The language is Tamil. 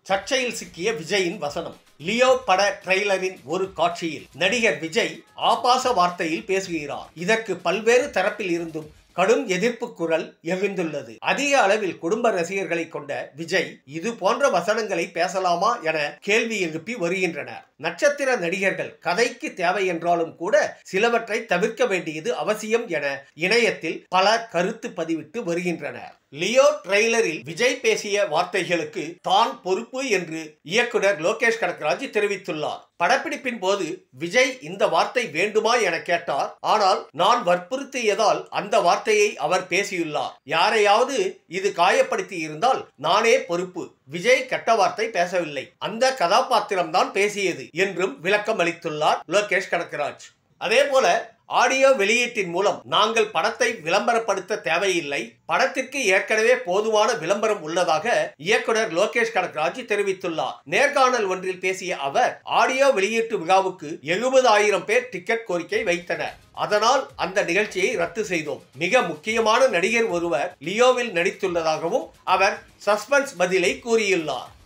சர்ச்சையில் சிக்கிய விஜயின் வசனம் லியோ பட ட்ரெய்லரின் ஒரு காட்சியில் நடிகர் விஜய் ஆபாச வார்த்தையில் பேசுகிறார் இதற்கு பல்வேறு தரப்பில் இருந்தும் கடும் எதிர்ப்பு குரல் எழுந்துள்ளது அதிக அளவில் குடும்ப ரசிகர்களை கொண்ட விஜய் இது போன்ற வசனங்களை பேசலாமா என கேள்வி எழுப்பி வருகின்றனர் நட்சத்திர நடிகர்கள் கதைக்கு தேவை என்றாலும் கூட சிலவற்றை தவிர்க்க வேண்டியது அவசியம் என இணையத்தில் பலர் கருத்து பதிவிட்டு வருகின்றனர் லியோ ட்ரெய்லரில் விஜய் பேசிய வார்த்தைகளுக்கு தான் பொறுப்பு என்று இயக்குனர் லோகேஷ் கனகராஜ் தெரிவித்துள்ளார் படப்பிடிப்பின் போது விஜய் இந்த வார்த்தை வேண்டுமா என கேட்டார் ஆனால் நான் வற்புறுத்தியதால் அந்த வார்த்தையை அவர் பேசியுள்ளார் யாரையாவது இது காயப்படுத்தி இருந்தால் நானே பொறுப்பு விஜய் கெட்ட வார்த்தை பேசவில்லை அந்த கதாபாத்திரம்தான் பேசியது என்றும் விளக்கம் அளித்துள்ளார் லோகேஷ் கனகராஜ் அதே போல ஆடியோ வெளியீட்டின் மூலம் நாங்கள் படத்தை விளம்பரப்படுத்த தேவையில்லை படத்திற்கு ஏற்கனவே போதுமான விளம்பரம் உள்ளதாக இயக்குனர் லோகேஷ் கனகராஜ் தெரிவித்துள்ளார் நேர்காணல் ஒன்றில் பேசிய அவர் ஆடியோ வெளியீட்டு விழாவுக்கு எழுபதாயிரம் பேர் டிக்கெட் கோரிக்கை வைத்தனர் அதனால் அந்த நிகழ்ச்சியை ரத்து செய்தோம் மிக முக்கியமான நடிகர் ஒருவர் லியோவில் நடித்துள்ளதாகவும் அவர் சஸ்பென்ஸ் பதிலை கூறியுள்ளார்